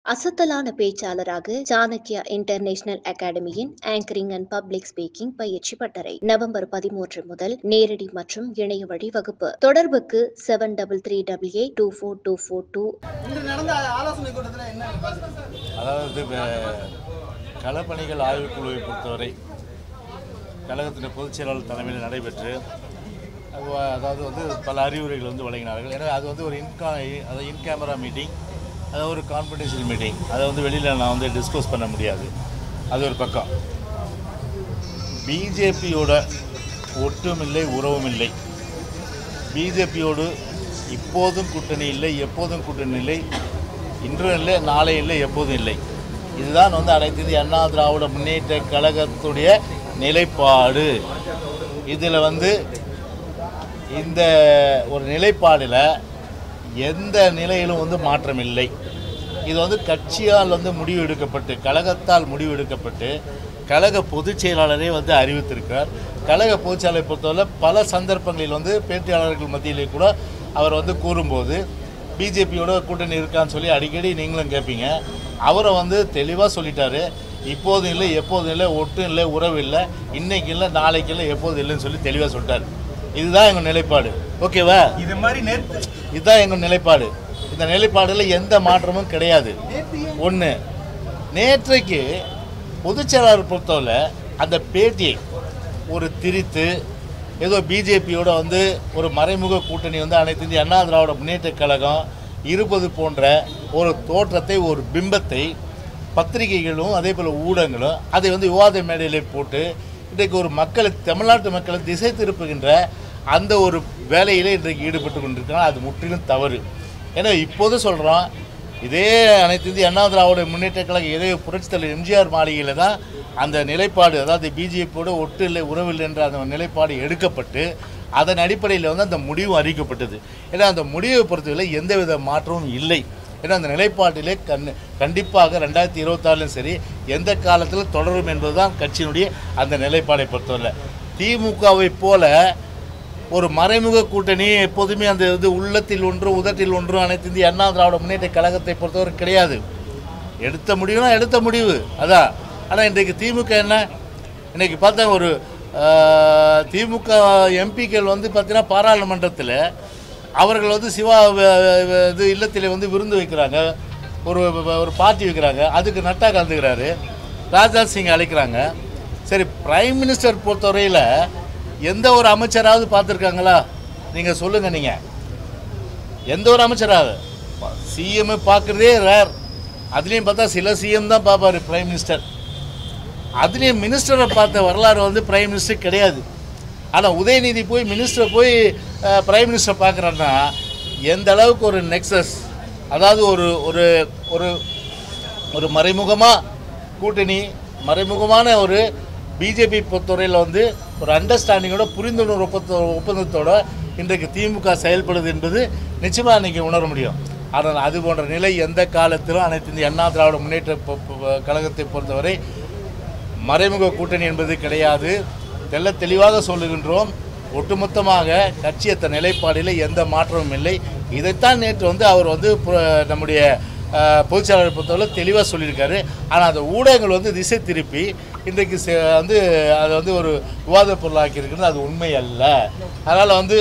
அசத்தலான பேச்சாளராக சாணக்யா இன்டர்நேஷனல் அகாடமியின் ஆங்கரிங் அண்ட் பப்ளிக் ஸ்பீக்கிங் பயிற்சி பட்டறை நவம்பர் பதிமூன்று முதல் நேரடி மற்றும் இணைய வழி வகுப்பு தொடர்புக்கு seven double three double eight two four two four two இன்று நடந்த ஆலோசனை கூட்டத்தில் என்ன அதாவது அஹ், களப்பணிகள் ஆய்வுக்குழுவை பொறுத்தவரை கழகத்தின் பொதுச் செயலாளர் தலைமையில் நடைபெற்று அது வ- அதாவது வந்து பல அறிவுரைகள் வந்து வழங்கினார்கள் எனவே அது வந்து ஒரு இன்கா அதாவது இன் கேமரா மீட்டிங் அது ஒரு கான்ஃபிடென்ஷியல் மீட்டிங் அதை வந்து வெளியில் நான் வந்து டிஸ்கஸ் பண்ண முடியாது அது ஒரு பக்கம் பிஜேபியோட ஒட்டும் இல்லை உறவும் இல்லை பிஜேபியோடு இப்போதும் கூட்டணி இல்லை எப்போதும் கூட்டணி இல்லை இன்றும் இல்லை நாளை இல்லை எப்போதும் இல்லை இதுதான் வந்து அனைத்து இந்திய அண்ணா திராவிட முன்னேற்ற கழகத்துடைய நிலைப்பாடு இதில் வந்து இந்த ஒரு நிலைப்பாடில் எந்த நிலையிலும் வந்து மாற்றம் இல்லை இது வந்து கட்சியால் வந்து முடிவு எடுக்கப்பட்டு கழகத்தால் முடிவு எடுக்கப்பட்டு கழக பொதுச் செயலாளரே வந்து அறிவித்திருக்கிறார் கழக பொதுச் செயலாளரை பொறுத்தவரை பல சந்தர்ப்பங்களில் வந்து பேட்டியாளர்கள் மத்தியிலே கூட அவர் வந்து கூறும்போது பிஜேபியோட கூட்டணி இருக்கான்னு சொல்லி அடிக்கடி நீங்களும் கேட்பீங்க அவரை வந்து தெளிவாக சொல்லிட்டாரு இப்போதும் இல்லை எப்போதும் இல்லை ஒட்டும் இல்லை உறவு இல்லை இன்னைக்கு இல்லை நாளைக்கு இல்லை எப்போதும் இல்லைன்னு சொல்லி தெளிவாக சொல்லிட்டாரு இதுதான் எங்கள் நிலைப்பாடு ஓகேவா இது மாதிரி நேற்று இதுதான் எங்கள் நிலைப்பாடு இந்த நிலைப்பாடில் எந்த மாற்றமும் கிடையாது ஒன்று நேற்றைக்கு பொதுச் செயலாளர் பொறுத்தவரை அந்த பேட்டியை ஒரு திரித்து ஏதோ பிஜேபியோட வந்து ஒரு மறைமுக கூட்டணி வந்து அனைத்து இந்திய அண்ணா திராவிட முன்னேற்ற கழகம் இருப்பது போன்ற ஒரு தோற்றத்தை ஒரு பிம்பத்தை பத்திரிகைகளும் அதே போல் ஊடகங்களும் அதை வந்து விவாத மேடையிலே போட்டு இன்றைக்கு ஒரு மக்களை தமிழ்நாட்டு மக்களை திசை திருப்புகின்ற அந்த ஒரு வேலையிலே இன்றைக்கு ஈடுபட்டு கொண்டிருக்கிறாங்க அது முற்றிலும் தவறு ஏன்னா இப்போது சொல்கிறோம் இதே அனைத்து இந்திய அண்ணா திராவிட முன்னேற்ற கழக இதே புரட்சித் தலைவர் எம்ஜிஆர் மாளிகையில் தான் அந்த நிலைப்பாடு அதாவது பிஜேபியோட ஒட்டு இல்லை உறவில்லை என்ற அந்த நிலைப்பாடு எடுக்கப்பட்டு அதன் அடிப்படையில் வந்து அந்த முடிவு அறிவிக்கப்பட்டது ஏன்னா அந்த முடிவை பொறுத்தவரை எந்தவித மாற்றமும் இல்லை ஏன்னா அந்த நிலைப்பாட்டிலே கண் கண்டிப்பாக ரெண்டாயிரத்தி இருபத்தாறுலையும் சரி எந்த காலத்திலும் தொடரும் என்பதுதான் கட்சியினுடைய அந்த நிலைப்பாடை பொறுத்தவரை திமுகவை போல ஒரு மறைமுக கூட்டணி எப்போதுமே அந்த இது உள்ளத்தில் ஒன்று உதட்டில் ஒன்று அனைத்து இந்திய அண்ணா திராவிட முன்னேற்ற கழகத்தை பொறுத்தவரை கிடையாது எடுத்த முடிவுனா எடுத்த முடிவு அதான் ஆனால் இன்றைக்கு திமுக என்ன இன்னைக்கு பார்த்தா ஒரு ஆஹ், திமுக எம்பிக்கள் வந்து பார்த்தீங்கன்னா பாராளுமன்றத்தில் அவர்கள் வந்து சிவா வ- வ- இது இல்லத்தில் வந்து விருந்து வைக்கிறாங்க ஒரு ஒரு பார்ட்டி வைக்கிறாங்க அதுக்கு நட்டா கலந்துக்கிறாரு ராஜ்நாத் சிங் அழைக்கிறாங்க சரி பிரைம் மினிஸ்டர் பொறுத்தவரையில் எந்த ஒரு அமைச்சராவது பார்த்துருக்காங்களா நீங்கள் சொல்லுங்கள் நீங்கள் எந்த ஒரு அமைச்சராவது சிஎம் பார்க்குறதே ரேர் அதுலேயும் பார்த்தா சில சிஎம் தான் பார்ப்பாரு பிரைம் மினிஸ்டர் அதுலேயும் மினிஸ்டரை பார்த்த வரலாறு வந்து பிரைம் மினிஸ்டர் கிடையாது ஆனால் உதயநிதி போய் மினிஸ்டர் போய் பிரைம் மினிஸ்டர் பார்க்குறேன்னா எந்த அளவுக்கு ஒரு நெக்ஸஸ் அதாவது ஒரு ஒரு ஒரு ஒரு மறைமுகமாக கூட்டணி மறைமுகமான ஒரு பிஜேபி பொறுத்தவரையில் வந்து ஒரு அண்டர்ஸ்டாண்டிங்கோட புரிந்துணர்வு ஒப்பந்த ஒப்பந்தத்தோட இன்றைக்கு திமுக செயல்படுது என்பது நிச்சயமாக இன்றைக்கி உணர முடியும் ஆனால் அது போன்ற நிலை எந்த காலத்திலும் அனைத்து இந்திய அண்ணா திராவிட முன்னேற்ற பொ- பொ- கழகத்தை பொறுத்தவரை மறைமுக கூட்டணி என்பது கிடையாது தெள்ள தெளிவாக சொல்லுகின்றோம் ஒட்டுமொத்தமாக கட்சியத்த நிலைப்பாடில் எந்த மாற்றமும் இல்லை இதைத்தான் நேற்று வந்து அவர் வந்து பு- நம்முடைய அஹ், பொதுச் செயலாளர் பொறுத்தவரை தெளிவாக சொல்லியிருக்காரு ஆனால் அந்த ஊடகங்கள் வந்து திசை திருப்பி இன்றைக்கு செ- வந்து அதை வந்து ஒரு விவாத பொருளாக்கி இருக்கிறது அது உண்மை அல்ல அதனால் வந்து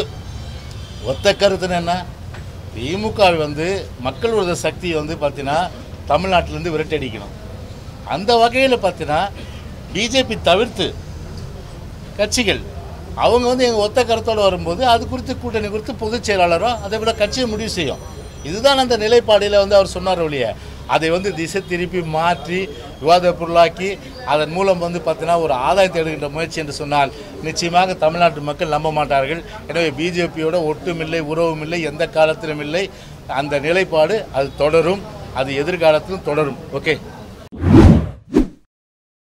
ஒத்த கருத்துன்னு என்ன திமுக வந்து மக்கள் விரோத சக்தியை வந்து பார்த்தீங்கன்னா தமிழ்நாட்டிலேருந்து விரட்டடிக்கணும் அந்த வகையில் பார்த்தீங்கன்னா பிஜேபி தவிர்த்து கட்சிகள் அவங்க வந்து எங்கள் ஒத்த கருத்தோடு வரும்போது அது குறித்து கூட்டணி குறித்து பொதுச் செயலாளரும் அதே போல் கட்சியை முடிவு செய்யும் இதுதான் அந்த நிலைப்பாடில் வந்து அவர் சொன்னார் ஒழிய அதை வந்து திசை திருப்பி மாற்றி விவாத பொருளாக்கி அதன் மூலம் வந்து பார்த்தீங்கன்னா ஒரு ஆதாயத்தை எடுக்கின்ற முயற்சி என்று சொன்னால் நிச்சயமாக தமிழ்நாட்டு மக்கள் நம்ப மாட்டார்கள் எனவே பிஜேபியோட ஒட்டும் இல்லை உறவும் இல்லை எந்த காலத்திலும் இல்லை அந்த நிலைப்பாடு அது தொடரும் அது எதிர்காலத்திலும் தொடரும் ஓகே